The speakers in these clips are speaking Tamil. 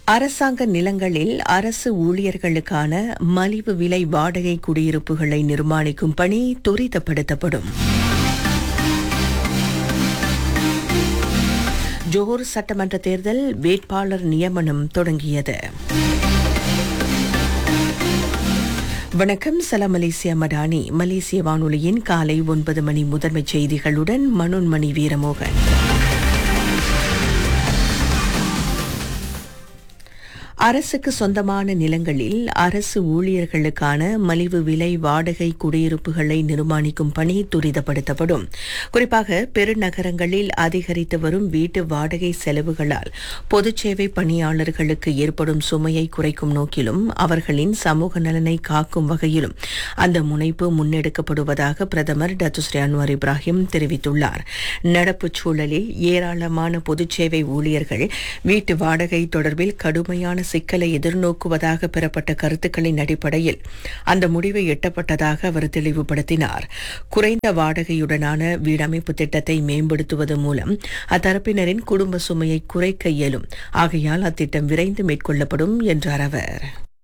அரசாங்க நிலங்களில் அரசு ஊழியர்களுக்கான மலிவு விலை வாடகை குடியிருப்புகளை நிர்மாணிக்கும் பணி துரிதப்படுத்தப்படும் ஜோஹர் சட்டமன்ற தேர்தல் வேட்பாளர் நியமனம் தொடங்கியது வணக்கம் சலாம் மலேசியா மடானி மலேசிய வானொலியின் காலை ஒன்பது மணி முதன்மைச் செய்திகளுடன் மனோன்மணி வீரமோகன் அரசுக்கு சொந்தமான நிலங்களில் அரசு ஊழியர்களுக்கான மலிவு விலை வாடகை குடியிருப்புகளை நிர்மாணிக்கும் பணி துரிதப்படுத்தப்படும் குறிப்பாக பெருநகரங்களில் அதிகரித்து வரும் வீட்டு வாடகை செலவுகளால் பொதுச் சேவை பணியாளர்களுக்கு ஏற்படும் சுமையை குறைக்கும் நோக்கிலும் அவர்களின் சமூக நலனை காக்கும் வகையிலும் அந்த முனைப்பு முன்னெடுக்கப்படுவதாக பிரதமர் டத்துஸ்ரீ அன்வார் இப்ராஹிம் தெரிவித்துள்ளார் நடப்புச் சூழலில் ஏராளமான பொதுச் சேவை ஊழியர்கள் வீட்டு வாடகை தொடர்பில் கடுமையான சிக்கலை எதிர்நோக்குவதாக பெறப்பட்ட கருத்துக்களின் அடிப்படையில் அந்த முடிவை எட்டப்பட்டதாக அவர் தெளிவுபடுத்தினார் குறைந்த வாடகையுடனான வீடமைப்பு திட்டத்தை மேம்படுத்துவது மூலம் அத்தரப்பினரின் குடும்ப சுமையை குறைக்க இயலும் ஆகையால் அத்திட்டம் விரைந்து மேற்கொள்ளப்படும் என்றார் அவர்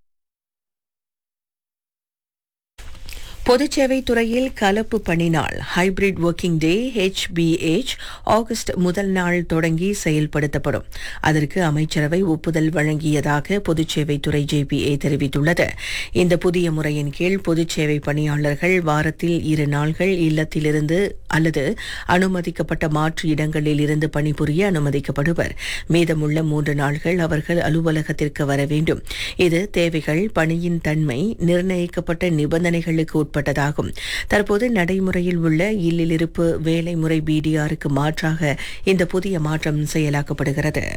பொதுச்சேவை துறையில் கலப்பு பணி நாள் hybrid working day H P H August முதல் நாள் தொடங்கி செயல்படுத்தப்படும் அதற்கு அமைச்சரவை ஒப்புதல் வழங்கியதாக பொதுச்சேவை துறை ஜேபிஏ தெரிவித்துள்ளது இந்த புதிய முறையின் கீழ் பொதுச்சேவை பணியாளர்கள் வாரத்தில் இரு நாள்கள் இல்லத்திலிருந்து அல்லது அனுமதிக்கப்பட்ட மாற்று இடங்களில் இருந்து பணிபுரிய அனுமதிக்கப்படுவர் மீதமுள்ள மூன்று நாள்கள் அவர்கள் அலுவலகத்திற்கு வர வேண்டும் இது தேவைகள் பணியின் தன்மை நிர்ணயிக்கப்பட்ட நிபந்தனைகளுக்கு உட்பட்டதாகும் தற்போது நடைமுறையில் உள்ள இல்லிலிருப்பு வேலை முறை பிடிஆருக்கு மாற்றாக இந்த புதிய மாற்றம் செயலாக்கப்படுகிறது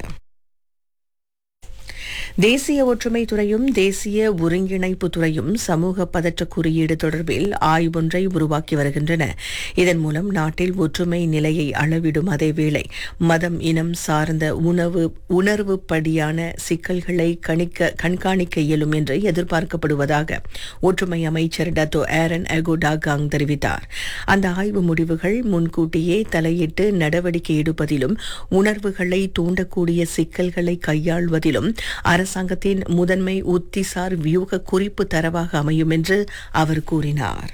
தேசிய ஒற்றுமை துறையும் தேசிய ஒருங்கிணைப்பு துறையும் சமூக பதற்ற குறியீடு தொடர்பில் ஆய்வொன்றை உருவாக்கி வருகின்றன இதன் மூலம் நாட்டில் ஒற்றுமை நிலையை அளவிடும் அதேவேளை மதம் இனம் சார்ந்த உணவு உணர்வு படியான சிக்கல்களை கணிக்க கண்காணிக்க இயலும் என்று எதிர்பார்க்கப்படுவதாக ஒற்றுமை அமைச்சர் டத்தோ ஏரன் அகோடாகாங் தெரிவித்தார் அந்த ஆய்வு முடிவுகள் முன்கூட்டியே தலையிட்டு நடவடிக்கை எடுப்பதிலும் உணர்வுகளை தூண்டக்கூடிய சிக்கல்களை கையாள்வதிலும் அரசாங்கத்தின் முதன்மை உத்திசார் வியூக குறிப்பு தரவாக அமையும் என்று அவர் கூறினார்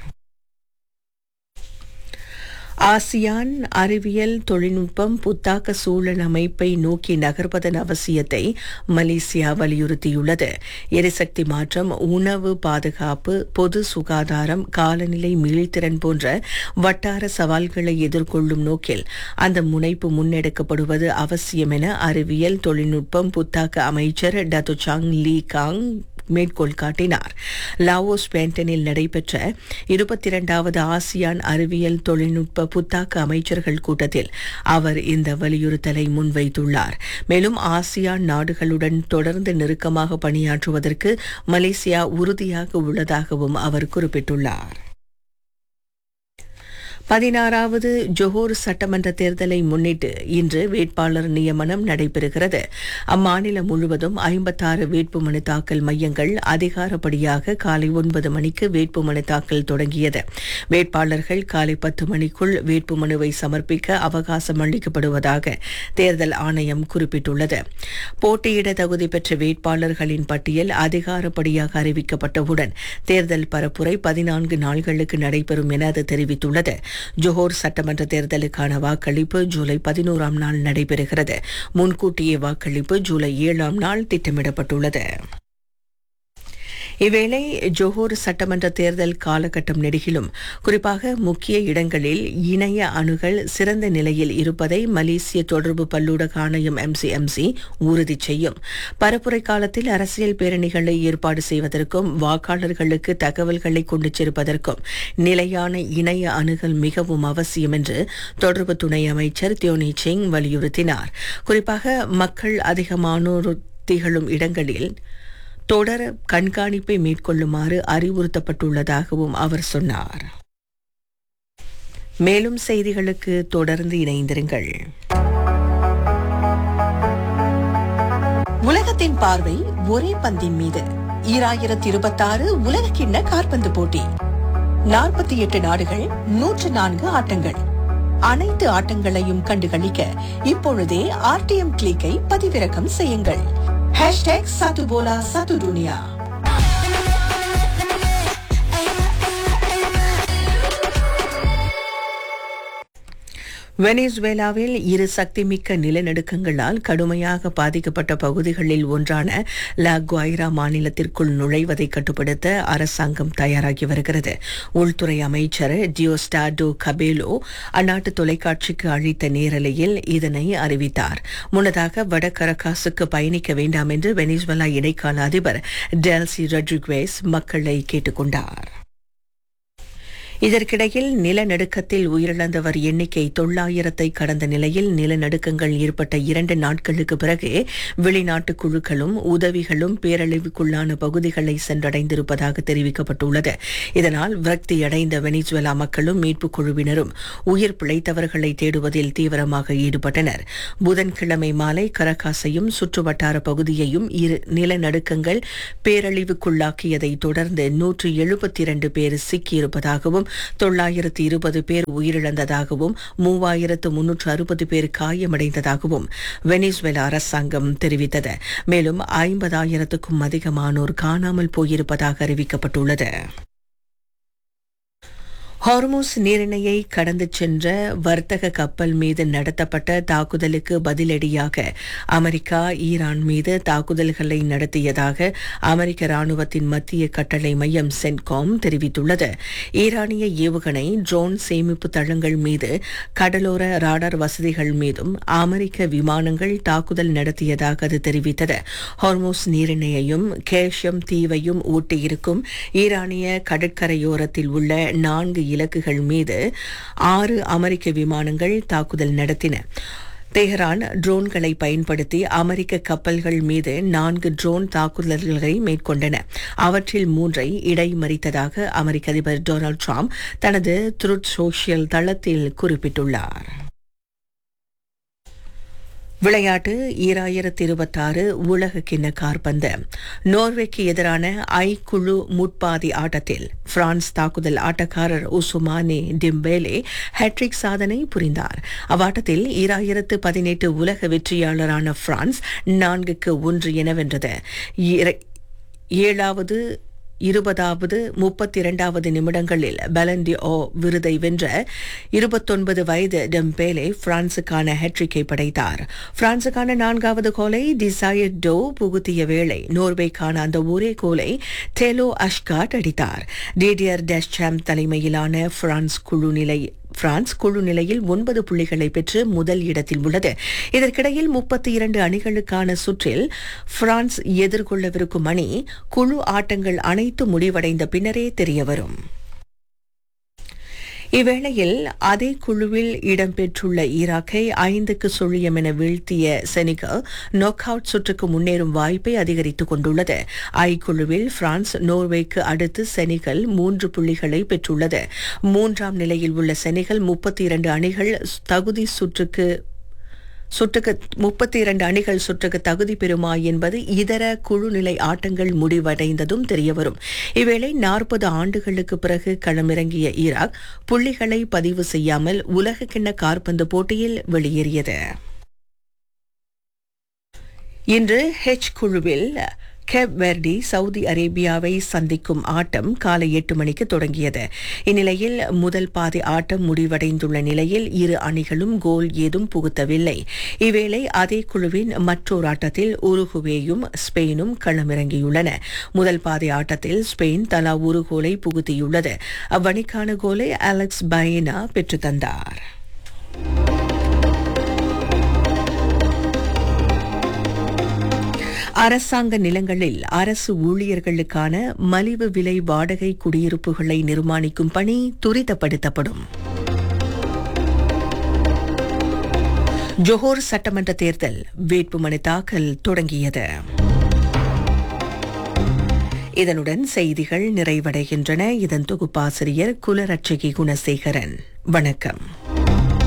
ஆசியான் அறிவியல் தொழில்நுட்பம் புத்தாக்க சூழல் அமைப்பை நோக்கி நகர்வதன் அவசியத்தை மலேசியா வலியுறுத்தியுள்ளது எரிசக்தி மாற்றம் உணவு பாதுகாப்பு பொது சுகாதாரம் காலநிலை மீள்திறன் போன்ற வட்டார சவால்களை எதிர்கொள்ளும் நோக்கில் அந்த முனைப்பு முன்னெடுக்கப்படுவது அவசியம் என அறிவியல் தொழில்நுட்பம் புத்தாக்க அமைச்சர் டத்து சாங் லீ காங் மேற்கோள் காட்டினார் லாவோஸ் பேண்டனில் நடைபெற்ற இருபத்தி இரண்டாவது ஆசியான் அறிவியல் தொழில்நுட்ப புத்தாக்க அமைச்சர்கள் கூட்டத்தில் அவர் இந்த வலியுறுத்தலை முன்வைத்துள்ளார் மேலும் ஆசியான் நாடுகளுடன் தொடர்ந்து நெருக்கமாக பணியாற்றுவதற்கு மலேசியா உறுதியாக உள்ளதாகவும் அவர் குறிப்பிட்டுள்ளார் பதினாறாவது ஜொஹோர் சட்டமன்ற தேர்தலை முன்னிட்டு இன்று வேட்பாளர் நியமனம் நடைபெறுகிறது அம்மாநிலம் முழுவதும் ஐம்பத்தாறு வேட்புமனு தாக்கல் மையங்கள் அதிகாரப்படியாக காலை ஒன்பது மணிக்கு வேட்புமனு தாக்கல் தொடங்கியது வேட்பாளர்கள் காலை பத்து மணிக்குள் வேட்புமனுவை சமர்ப்பிக்க அவகாசம் அளிக்கப்படுவதாக தேர்தல் ஆணையம் குறிப்பிட்டுள்ளது போட்டியிட தகுதி பெற்ற வேட்பாளர்களின் பட்டியல் அதிகாரப்படியாக அறிவிக்கப்பட்டவுடன் தேர்தல் பரப்புரை பதினான்கு நாள்களுக்கு நடைபெறும் என அது தெரிவித்துள்ளது ஜோஹர் சட்டமன்ற தேர்தலுக்கான வாக்களிப்பு ஜூலை பதினோராம் நாள் நடைபெறுகிறது முன்கூட்டிய வாக்களிப்பு ஜூலை ஏழாம் நாள் திட்டமிடப்பட்டுள்ளது இவ்வேளை ஜோஹர் சட்டமன்ற தேர்தல் காலகட்டம் நெடுகிலும் குறிப்பாக முக்கிய இடங்களில் இணைய அணுகல் சிறந்த நிலையில் இருப்பதை மலேசிய தொடர்பு பல்லூடக ஆணையம் எம்சிஎம்சி உறுதி செய்யும் பரப்புரை காலத்தில் அரசியல் பேரணிகளை ஏற்பாடு செய்வதற்கும் வாக்காளர்களுக்கு தகவல்களை கொண்டு சேர்ப்பதற்கும் நிலையான இணைய அணுகல் மிகவும் அவசியம் என்று தொடர்பு துணை அமைச்சர் தியோனி சிங் வலியுறுத்தினார் குறிப்பாக மக்கள் அதிகமானோர் திகழும் இடங்களில் தொடர் கண்காணிப்பை மேற்கொள்ளுமாறு அறிவுறுத்தப்பட்டுள்ளதாகவும் அவர் சொன்னார் மேலும் செய்திகளுக்கு தொடர்ந்து இணைந்திருங்கள் உலகத்தின் பார்வை ஒரே பந்தின் மீது ஈராயிரத்தி இருபத்தாறு உலக கிண்ண காற்பந்து போட்டி நாற்பத்தி எட்டு நாடுகள் நூற்று நான்கு ஆட்டங்கள் அனைத்து ஆட்டங்களையும் கண்டுகளிக்க இப்பொழுதே ஆர்டிஎம் கிளிக்கை பதிவிறக்கம் செய்யுங்கள் Hashtag Satu Bola Satu Dunia. வெனிசுவேலாவில் இரு சக்திமிக்க நிலநடுக்கங்களால் கடுமையாக பாதிக்கப்பட்ட பகுதிகளில் ஒன்றான லா குவைரா மாநிலத்திற்குள் நுழைவதை கட்டுப்படுத்த அரசாங்கம் தயாராகி வருகிறது உள்துறை அமைச்சர் டியோஸ்டாடோ கபேலோ அந்நாட்டு தொலைக்காட்சிக்கு அளித்த நேரலையில் இதனை அறிவித்தார் முன்னதாக வடகரகாசுக்கு பயணிக்க வேண்டாம் என்று வெனிசுவேலா இடைக்கால அதிபர் டெல்சி ரொட்ரிக்வேஸ் மக்களை கேட்டுக்கொண்டார் இதற்கிடையில் நிலநடுக்கத்தில் உயிரிழந்தவர் எண்ணிக்கை தொள்ளாயிரத்தை கடந்த நிலையில் நிலநடுக்கங்கள் ஏற்பட்ட இரண்டு நாட்களுக்கு பிறகு வெளிநாட்டு குழுக்களும் உதவிகளும் பேரழிவுக்குள்ளான பகுதிகளை சென்றடைந்திருப்பதாக தெரிவிக்கப்பட்டுள்ளது இதனால் விரக்தியடைந்த வெனிசுவேலா மக்களும் மீட்புக் குழுவினரும் உயிர் பிழைத்தவர்களை தேடுவதில் தீவிரமாக ஈடுபட்டனர் புதன்கிழமை மாலை கரகாசையும் சுற்றுவட்டார பகுதியையும் இரு நிலநடுக்கங்கள் பேரழிவுக்குள்ளாக்கியதை தொடர்ந்து நூற்று எழுபத்தி இரண்டு பேர் சிக்கியிருப்பதாகவும் தொள்ளாயிரத்து இருபது பேர் உயிரிழந்ததாகவும் மூவாயிரத்து முன்னூற்று அறுபது பேர் காயமடைந்ததாகவும் வெனிசுவேலா அரசாங்கம் தெரிவித்தது மேலும் ஐம்பதாயிரத்துக்கும் அதிகமானோர் காணாமல் போயிருப்பதாக அறிவிக்கப்பட்டுள்ளது ஹார்மோஸ் நீரிணையை கடந்து சென்ற வர்த்தக கப்பல் மீது நடத்தப்பட்ட தாக்குதலுக்கு பதிலடியாக அமெரிக்கா ஈரான் மீது தாக்குதல்களை நடத்தியதாக அமெரிக்க ராணுவத்தின் மத்திய கட்டளை மையம் சென்காம் தெரிவித்துள்ளது ஈரானிய ஏவுகணை ட்ரோன் சேமிப்பு தளங்கள் மீது கடலோர ராடார் வசதிகள் மீதும் அமெரிக்க விமானங்கள் தாக்குதல் நடத்தியதாக அது தெரிவித்தது ஹார்மோஸ் நீரிணையையும் கேஷம் தீவையும் ஊட்டியிருக்கும் ஈரானிய கடற்கரையோரத்தில் உள்ள நான்கு இலக்குகள் மீது ஆறு அமெரிக்க விமானங்கள் தாக்குதல் நடத்தின தெஹரான் ட்ரோன்களை பயன்படுத்தி அமெரிக்க கப்பல்கள் மீது நான்கு ட்ரோன் தாக்குதல்களை மேற்கொண்டன அவற்றில் மூன்றை இடைமறித்ததாக அமெரிக்க அதிபர் டொனால்டு டிரம்ப் தனது த்ருட் சோஷியல் தளத்தில் குறிப்பிட்டுள்ளார் விளையாட்டு ஈராயிரத்தி இருபத்தாறு உலக கிண்ண கார்பந்து நோர்வேக்கு எதிரான ஐ குழு முட்பாதி ஆட்டத்தில் பிரான்ஸ் தாக்குதல் ஆட்டக்காரர் உசுமானே டிம்பேலே ஹேட்ரிக் சாதனை புரிந்தார் அவ்வாட்டத்தில் ஈராயிரத்து பதினெட்டு உலக வெற்றியாளரான பிரான்ஸ் நான்குக்கு ஒன்று என வென்றது ஏழாவது இருபதாவது முப்பத்தி இரண்டாவது நிமிடங்களில் பலண்டி ஓ விருதை வென்ற இருபத்தொன்பது வயது டெம்பேலே பிரான்சுக்கான ஹெட்ரிக்கை படைத்தார் பிரான்சுக்கான நான்காவது கோலை டிசையர் டோ புகுத்திய வேளை நோர்வேக்கான அந்த ஒரே கோலை டெலோ அஷ்காட் அடித்தார் டேடியர் டெஸ்சாம் தலைமையிலான பிரான்ஸ் குழு நிலை பிரான்ஸ் குழு நிலையில் ஒன்பது புள்ளிகளை பெற்று முதல் இடத்தில் உள்ளது இதற்கிடையில் முப்பத்தி இரண்டு அணிகளுக்கான சுற்றில் பிரான்ஸ் எதிர்கொள்ளவிருக்கும் அணி குழு ஆட்டங்கள் அனைத்து முடிவடைந்த பின்னரே தெரியவரும் இவ்வேளையில் அதே குழுவில் இடம்பெற்றுள்ள ஈராக்கை ஐந்துக்கு சுழியம் என வீழ்த்திய செனிகல் நாக் அவுட் சுற்றுக்கு முன்னேறும் வாய்ப்பை அதிகரித்துக் கொண்டுள்ளது ஐ குழுவில் பிரான்ஸ் நோர்வேக்கு அடுத்து செனிகல் மூன்று புள்ளிகளை பெற்றுள்ளது மூன்றாம் நிலையில் உள்ள செனிகல் முப்பத்தி இரண்டு அணிகள் தகுதி சுற்றுக்கு சுற்றுக்கு முப்பத்தி இரண்டு அணிகள் சுற்றுக்கு தகுதி பெறுமா என்பது இதர குழுநிலை ஆட்டங்கள் முடிவடைந்ததும் தெரியவரும் இவ்வேளை நாற்பது ஆண்டுகளுக்கு பிறகு களமிறங்கிய ஈராக் புள்ளிகளை பதிவு செய்யாமல் உலக கிண்ண கார்பந்து போட்டியில் வெளியேறியது இன்று ஹெச் குழுவில் கேப் வெர்டி சவுதி அரேபியாவை சந்திக்கும் ஆட்டம் காலை எட்டு மணிக்கு தொடங்கியது இந்நிலையில் முதல் பாதி ஆட்டம் முடிவடைந்துள்ள நிலையில் இரு அணிகளும் கோல் ஏதும் புகுத்தவில்லை இவ்வேளை அதே குழுவின் மற்றொரு ஆட்டத்தில் உருகுவேயும் ஸ்பெயினும் களமிறங்கியுள்ளன முதல் பாதி ஆட்டத்தில் ஸ்பெயின் தலா ஒரு கோலை புகுத்தியுள்ளது அவ்வணிக்கான கோலை அலெக்ஸ் பைனா பெற்றுத் தந்தார் அரசாங்க நிலங்களில் அரசு ஊழியர்களுக்கான மலிவு விலை வாடகை குடியிருப்புகளை நிர்மாணிக்கும் பணி துரிதப்படுத்தப்படும் ஜோஹர் சட்டமன்ற தேர்தல் வேட்புமனு தாக்கல் தொடங்கியது இதனுடன் செய்திகள் நிறைவடைகின்றன இதன் தொகுப்பாசிரியர் குலரட்சகி குணசேகரன் வணக்கம்